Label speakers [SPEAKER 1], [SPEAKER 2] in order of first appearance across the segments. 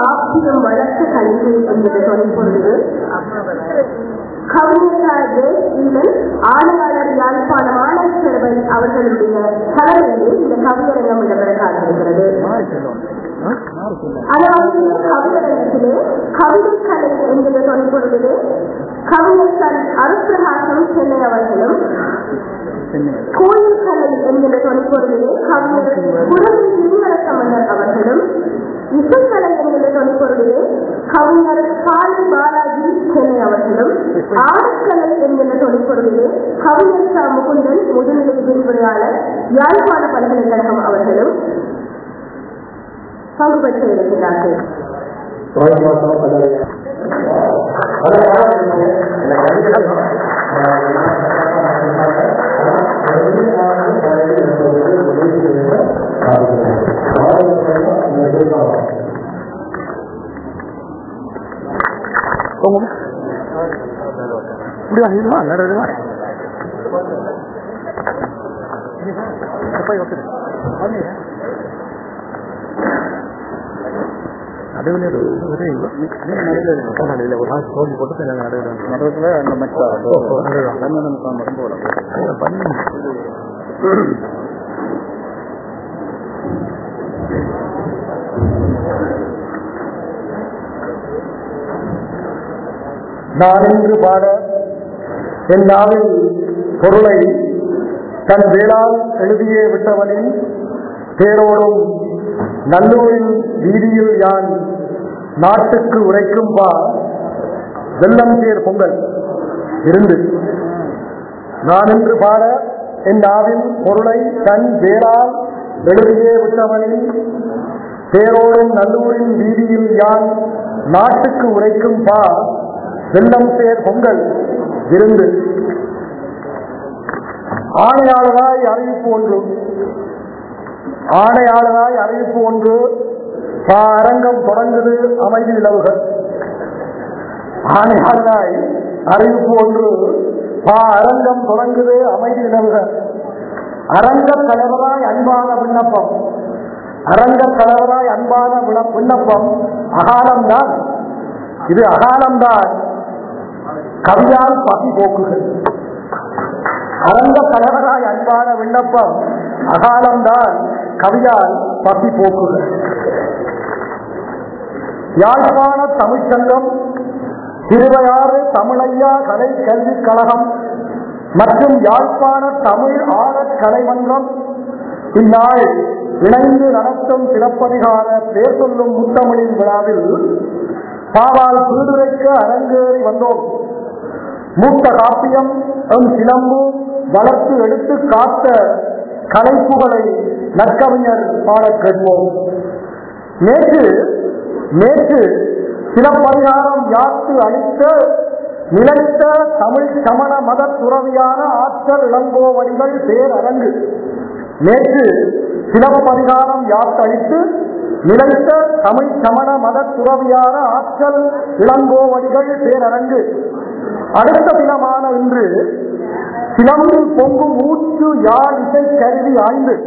[SPEAKER 1] காப்பியம் வளர்த்த கலைகள் என்கிற தொலைப்பொழுது கவிஞராக ஈவன் ஆணையாளர் யாழ்ப்பாணம் ஆனந்தவன் அவர்களுடைய தலைமையிலே இந்த கவியரங்கம் இடம்பெற காத்திருக்கிறது அதாவது இந்த கவியரங்கத்திலே கவிதை கலை என்கிற தொலைப்பொழுது கவிஞர் தன் அருப்பிரகாசம் சென்னை அவர்களும் கோயில் கலை என்கிற தொலைப்பொருளிலே கவிஞர் புரவி திருமலசமந்தர் அவர்களும் இசைக்கலை என்கிற தொலைப்பொருளிலே கவிஞர் காளி பாலாஜி சென்னை அவர்களும் ஆடக்கலை என்கிற தொலைப்பொருளிலே கவிஞர் ச முகுந்தன் முதுநிலை விரிவுரையாளர் யாழ்ப்பாண பல்கலைக்கழகம் அவர்களும் பங்கு பெற்று இருக்கிறார்கள்
[SPEAKER 2] இப்படிவா இதுவா நடுவா நடுவில் நடுவில் ஒரு நாள் தோண்டி போட்டு நடுவில்
[SPEAKER 3] நடுவில் அந்த மெட்ரோ
[SPEAKER 2] பண்ணி
[SPEAKER 3] நான் என்று பாட என் நாவில் பொருளை தன் வேளால் எழுதியே விட்டவனின் பேரோடும் நல்லூரின் வீதியில் யான் நாட்டுக்கு உரைக்கும் பா வெள்ளம் சேர் பொங்கல் இருந்து நான் என்று பாட என் நாவில் பொருளை தன் வேளால் எழுதியே விட்டவனின் பேரோடும் நல்லூரின் வீதியில் யான் நாட்டுக்கு உரைக்கும் பா வெள்ளம் சேர் பொங்கல் விருந்து ஆணையாளராய் அறிவிப்பு ஒன்று ஆணையாளராய் அறிவிப்பு ஒன்று பா அரங்கம் தொடங்குது அமைதி நிலவுக ஆணையாளராய் அறிவிப்பு ஒன்று பா அரங்கம் தொடங்குது அமைதி நிலவுக அரங்க தலைவராய் அன்பான விண்ணப்பம் அரங்க தலைவராய் அன்பான விண்ண- விண்ணப்பம் அகாலம்தான் இது அகாலம்தான் கவியால் பசி போக்குகள் அரங்க தலைவராய் அன்பான விண்ணப்பம் அகாலம்தான் கவியால் பசி போக்குகள் யாழ்ப்பாண தமிழ்ச்சங்கம் திருவையாறு தமிழையா கலை கல்விக் கழகம் மற்றும் யாழ்ப்பாண தமிழ் ஆடற் கலைமன்றம் இந்நாள் இணைந்து நடத்தும் சிறப்பதிகார பேர் சொல்லும் முத்தமிழின் விழாவில் பாவால் வீடுரைக்க அரங்கேறி வந்தோம் மூத்த காப்பியம் எம் சிலம்பு வளர்த்து எடுத்து காத்த கலைப்புகளை நற்கவிஞர் பாடக் கேட்போம் நேற்று நேற்று சிலப்பதிகாரம் யாத்து அளித்த நிலைத்த தமிழ் சமண மத துறவியான ஆற்றல் இளங்கோவடிகள் பேரரங்கு நேற்று சிலப்பதிகாரம் யாத்தளித்து நிலைத்த தமிழ் சமண மத துறவியான ஆற்றல் இளங்கோவடிகள் பேரரங்கு அடுத்த தினமான இன்று சிலம்பில் பொங்கும் ஊற்று யாழ் இசை கருவி ஆய்ந்து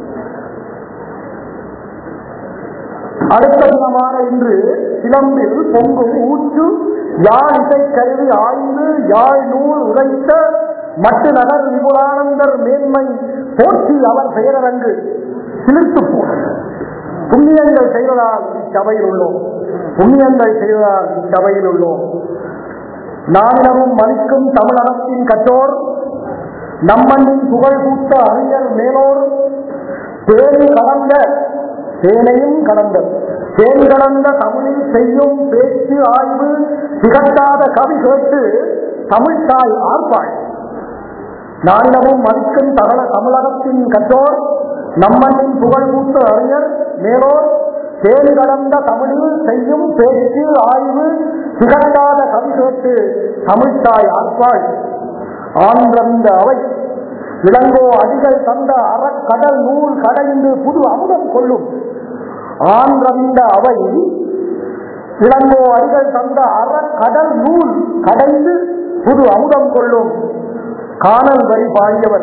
[SPEAKER 3] அடுத்த தினமான இன்று சிலம்பில் பொங்கும் ஊற்று யாழ் இசை கருவி ஆய்ந்து யாழ் நூல் உரைத்த மட்டு நகர் விபுலானந்தர் மேன்மை போற்றி அவர் பெயரரங்கு சிலிர்த்து போனது புண்ணியங்கள் செய்வதால் இச்சபையில் உள்ளோம் புண்ணியங்கள் செய்வதால் இச்சபையில் உள்ளோம் நானினமும் மதிக்கும் தமிழகத்தின் கற்றோர் நம்மண்ணின் புகழ் கூட்ட அறிஞர் மேலோர் தேனி கலந்த தேனையும் கடந்த தேன் கலந்த தமிழில் செய்யும் பேச்சு ஆய்வு திகட்டாத கவி கேட்டு தமிழ் தாய் ஆர்ப்பாள் நானினமும் மதிக்கும் தகல தமிழகத்தின் கற்றோர் நம்மண்ணின் புகழ் கூட்ட அறிஞர் மேலோர் தேன் கடந்த தமிழில் செய்யும் பேச்சு ஆய்வு திகட்டாத கவி கேட்டு தமிழ்த்தாய் ஆர்ப்பாள் ஆன்றந்த அவை இளங்கோ அடிகள் தந்த அறக்கடல் நூல் கடைந்து புது அமுதம் கொள்ளும் ஆன்றந்த அவை இளங்கோ அடிகள் தந்த அறக்கடல் நூல் கடைந்து புது அமுதம் கொள்ளும் காணல் வரி பாடியவர்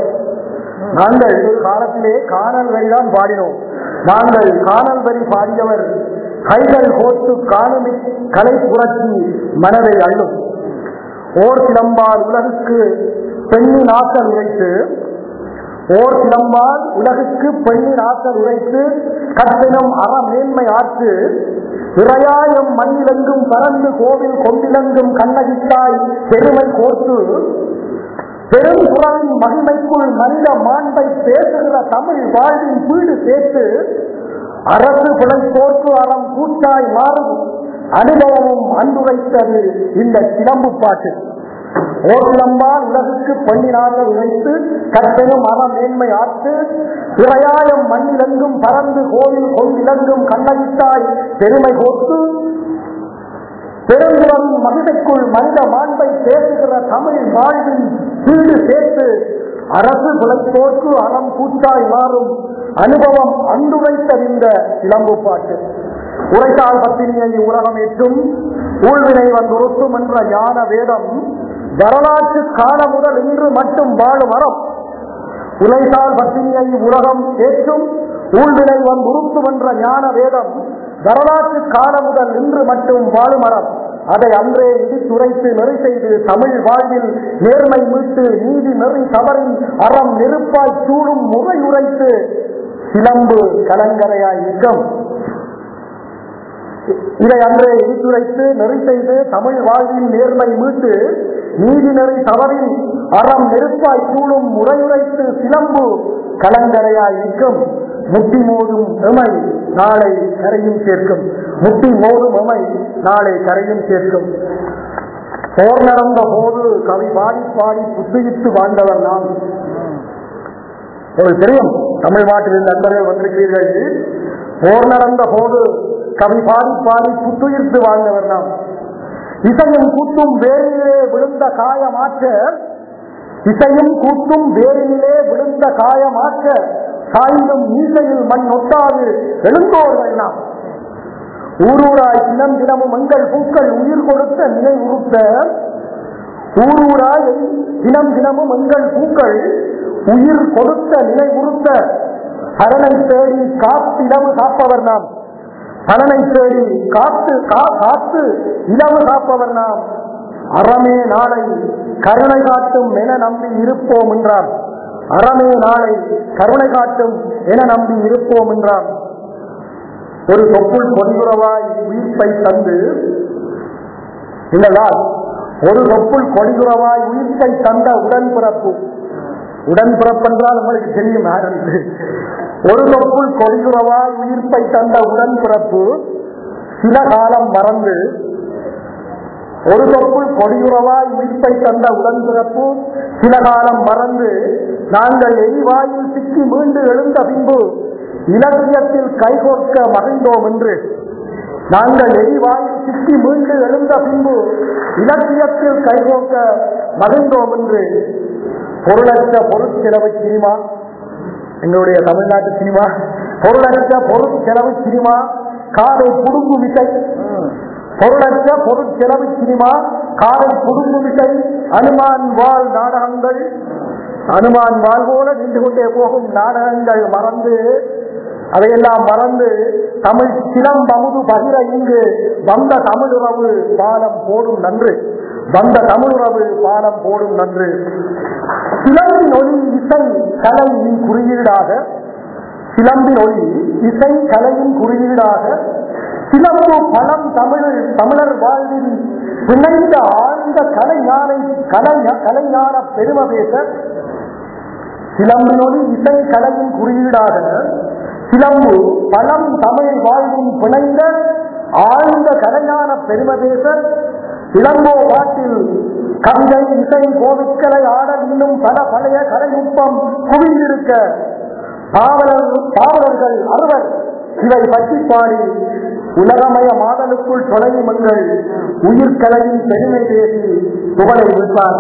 [SPEAKER 3] நாங்கள் ஒரு காலத்திலே காணல் வரிதான் பாடினோம் நாங்கள் காணல் வரி பாடியவர் கைகள் கோத்து காணமி கலை புரட்சி மனதை அள்ளும் ஓர் சிலம்பால் உலகுக்கு பெண்ணின் ஆசல் உரைத்து ஓர் சிலம்பால் உலகுக்கு பெண்ணின் ஆசல் உரைத்து கட்டணம் அற மேன்மை ஆற்று இறையாயம் மண்ணிலெங்கும் பறந்து கோவில் கொண்டிலங்கும் கண்ணகித்தாய் பெருமை கோர்த்து பெரும்புறவின் மகிமைக்குள் மனித மாண்பை பேசுகிற தமிழ் வாழ்வின் வீடு சேர்த்து அரசு பிழைப்போர்க்கு அறம் கூட்டாய் மாறும் அனுபவமும் அன்புரைத்தது இந்த சிலம்பு பாட்டு ஓர்லம்பால் உலகுக்கு பெண்ணினாக உழைத்து கற்பெனும் அற மேன்மை ஆற்று இறையாயம் மண்ணிலெங்கும் பறந்து கோவில் கொண்டிலங்கும் கண்ணகித்தாய் பெருமை கோர்த்து பெருங்குளம் மகிழ்ச்சிக்குள் மனித மாண்பை பேசுகிற தமிழ் வாழ்வின் வீடு சேர்த்து அரசு பிழைப்போர்க்கு அறம் கூட்டாய் மாறும் அனுபவம் அன்றுரைத்தறிந்த இளம்பு பாட்டு உரைத்தால் பத்தினியை உலகம் ஏற்றும் ஊழ்வினை வந்துருத்தும் என்ற ஞான வேதம் வரலாற்று கால முதல் இன்று மட்டும் வாழும் அறம் உழைத்தால் பத்தினியை உலகம் ஏற்றும் ஊழ்வினை வந்துருத்தும் என்ற ஞான வேதம் வரலாற்று காலம் முதல் இன்று மட்டும் வாழும் அறம் அதை அன்றே இடித்துரைத்து நெறி செய்து தமிழ் வாழ்வில் நேர்மை மீட்டு நீதி நெறி தவறி அறம் நெருப்பாய் சூடும் முறை உரைத்து சிலம்பு கலங்கரையாய் நிற்கும் இதை அன்றே இடித்துரைத்து நெறி செய்து தமிழ் வாழ்வில் நேர்மை மீட்டு நீதி நெறி தவறி அறம் நெருப்பாய் சூடும் முறையுரைத்து சிலம்பு கலங்கரையாய் நிற்கும் முட்டி மோதும் எமை நாளை கரையும் சேர்க்கும் முட்டி மோதும் எமை நாளை கரையும் சேர்க்கும் போர் நடந்த போது கவி பாடி பாடி புத்துயித்து வாழ்ந்தவர் நாம் உங்களுக்கு தெரியும் தமிழ் நாட்டில் நண்பர்கள் வந்திருக்கிறீர்கள் போர் நடந்த போது கவி பாடி பாடி புத்துயிர்த்து வாழ்ந்தவர் நாம் இசையும் கூத்தும் வேரிலே விழுந்த காயமாற்ற இசையும் கூத்தும் வேரிலே விழுந்த காயமாற்ற சாய்ந்தும் மீசையில் மண் ஒட்டாது எழுந்தோர்கள் நாம் ஊரூராய் தினம் தினமும் எங்கள் பூக்கள் உயிர் கொடுத்த நினைவுறுத்த ஊரூராய் தினம் தினமும் எங்கள் பூக்கள் உயிர் கொடுத்த நினைவுறுத்த அரணை தேடி காத்திடவு காப்பவர் நாம் பலனை தேடி காத்து கா- காத்து இளவு காப்பவர் நாம் அறமே நாளை கருணை காட்டும் என நம்பி இருப்போம் என்றார் அறமே நாளை கருணை காட்டும் என நம்பி இருப்போம் என்றார் ஒரு தொப்புள் பொன்குறவாய் உயிர்ப்பை தந்து இல்லையா ஒரு தொப்புள் கொடிகுறவாய் உயிர்ப்பை தந்த உடன்பிறப்பு உடன்பிறப்பு என்றால் உங்களுக்கு தெரியும் யார் என்று. ஒரு தொப்புள் கொடிகுறவாய் உயிர்ப்பை தந்த உடன்பிறப்பு சில காலம் மறந்து ஒரு தொப்புள் கொடியுறவாய் உயிர்ப்பை தந்த உடன்பிறப்பு சில காலம் மறந்து நாங்கள் எரிவாயில் சிக்கி மீண்டு எழுந்த பின்பு இலக்கியத்தில் கைகோர்க்க மகிழ்ந்தோம் என்று நாங்கள் எரிவாயில் சிக்கி மீண்டு எழுந்த பின்பு இலக்கியத்தில் கைகோர்க்க மகிழ்ந்தோம் என்று பொருளற்ற பொருட்செலவு சினிமா எங்களுடைய தமிழ்நாட்டு சினிமா பொருளற்ற பொருட்செலவு சினிமா காரை புடுங்கு விசை பொருளற்ற பொருட்செலவு சினிமா காரை புடுங்கு விசை அனுமான் வாழ் நாடகங்கள் அனுமான் வாழ் போல நின்று கொண்டே போகும் நாடகங்கள் மறந்து அதையெல்லாம் மறந்து தமிழ் சிலம்பமுது பகிர இங்கு வந்த தமிழுறவு பாலம் போடும் நன்று வந்த தமிழுறவு பாலம் போடும் நன்று சிலம்பின் ஒளி இசை கலையின் குறியீடாக சிலம்பின் ஒளி இசை கலையின் குறியீடாக சிலம்பு பழம் தமிழ் தமிழர் வாழ்வில் பிணைந்த ஆழ்ந்த கலைஞானை கலை கலைஞான பெருமை பேச சிலம்பினொலி இசை கலையின் குறியீடாக சிலம்பு பழம் தமிழ் வாழ்வின் பிணைந்த ஆழ்ந்த கலைஞான பெருமை பேச இளங்கோ பாட்டில் கவிதை இசை கோவிக்கலை ஆடல் இன்னும் பல பழைய கலைநுட்பம் குவிந்திருக்க பாவலர் பாவலர்கள் அறுவர் இவை பற்றி பாடி உலகமய மாதலுக்குள் தொடங்கி மங்கள் உயிர்கலையின் பெருமை பேசி புகழை விட்டார்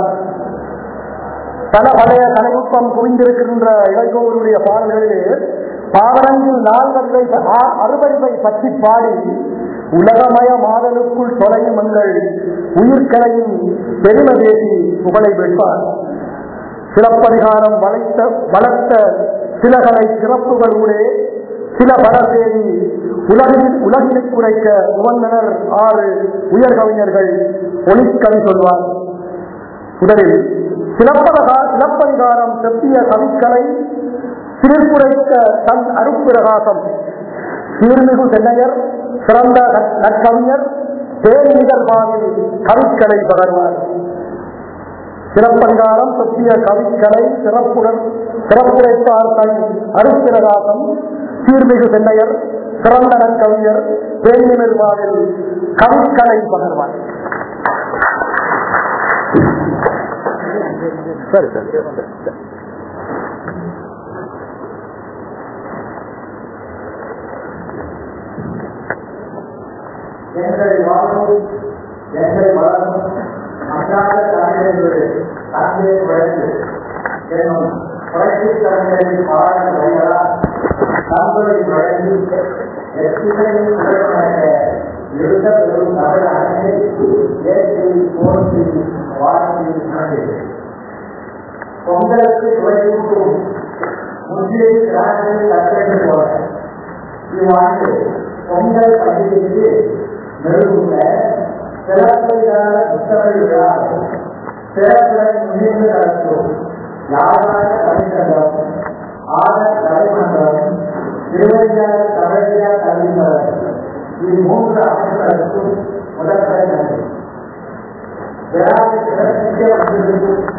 [SPEAKER 3] பல பழைய கலைநுட்பம் குவிந்திருக்கின்ற இளைஞருடைய பாடல்களிலே பாவலங்கில் நால்வரை அறுவரிவை பற்றி பாடி உலகமய மாதலுக்குள் தொடங்கி மங்கள் உயிர்கலையின் பெருமை பேசி புகழை பெற்றார் சிலப்பதிகாரம் வளைத்த வளர்த்த சில கலை சிறப்புகளூடே சில பல தேடி உலகில் உலகினை குறைக்க உவந்தனர் ஆறு உயர் கவிஞர்கள் ஒளிக்கவி சொல்வார் முதலில் சிலப்பதகா சிலப்பதிகாரம் செப்பிய கவிக்கலை சிறுகுறைக்க தன் அருப்பிரகாசம் சீர்மிகு சென்னையர் சிறந்த நற்- நற்கவிஞர் தேனிதழ் வாயில் கவிக்கலை பகர்வார் சிறப்பதிகாரம் செப்பிய கவிக்கலை சிறப்புடன் சிறப்புரைப்பார் தன் அருப்பிரகாசம் சீர்மிகு சென்னையர் சிறந்த நற்கவிஞர் தேனிதழ் வாயில் கவிக்கலை பகர்வார்
[SPEAKER 2] சரி சரி சரி, சரி
[SPEAKER 4] எங்களை வாழும் எங்களை வளரும் அன்றாட தமிழர்களோடு தந்தை வழக்கு என்னும் புரட்சி தமிழரின் பாடல் வழிகளால் தங்களை வழங்கி எத்திசையும் உலகமாக எழுத பெறும் தமிழ் அன்னை ஏற்றி போற்றி வாழ்த்தி உணர்ந்தது பொங்கலுக்கு உழைக்கும் முந்தைய கிராமத்தில் கற்றது போல இவ்வாண்டு பொங்கல் பண்டிகைக்கு நெருங்குள்ள சிறப்பையான புத்தகங்கள் விழா சிறப்புடன் முன்னின்று நடத்தும் யாரான கவிசங்கம் ஆன கலைமன்றம் திருவள்ளியார் தமிழியார் கல்விமரம் இம்மூன்று அமைப்புகளுக்கும் முதற்கை நன்றி விழாவை சிறப்பிக்க வந்திருக்கும்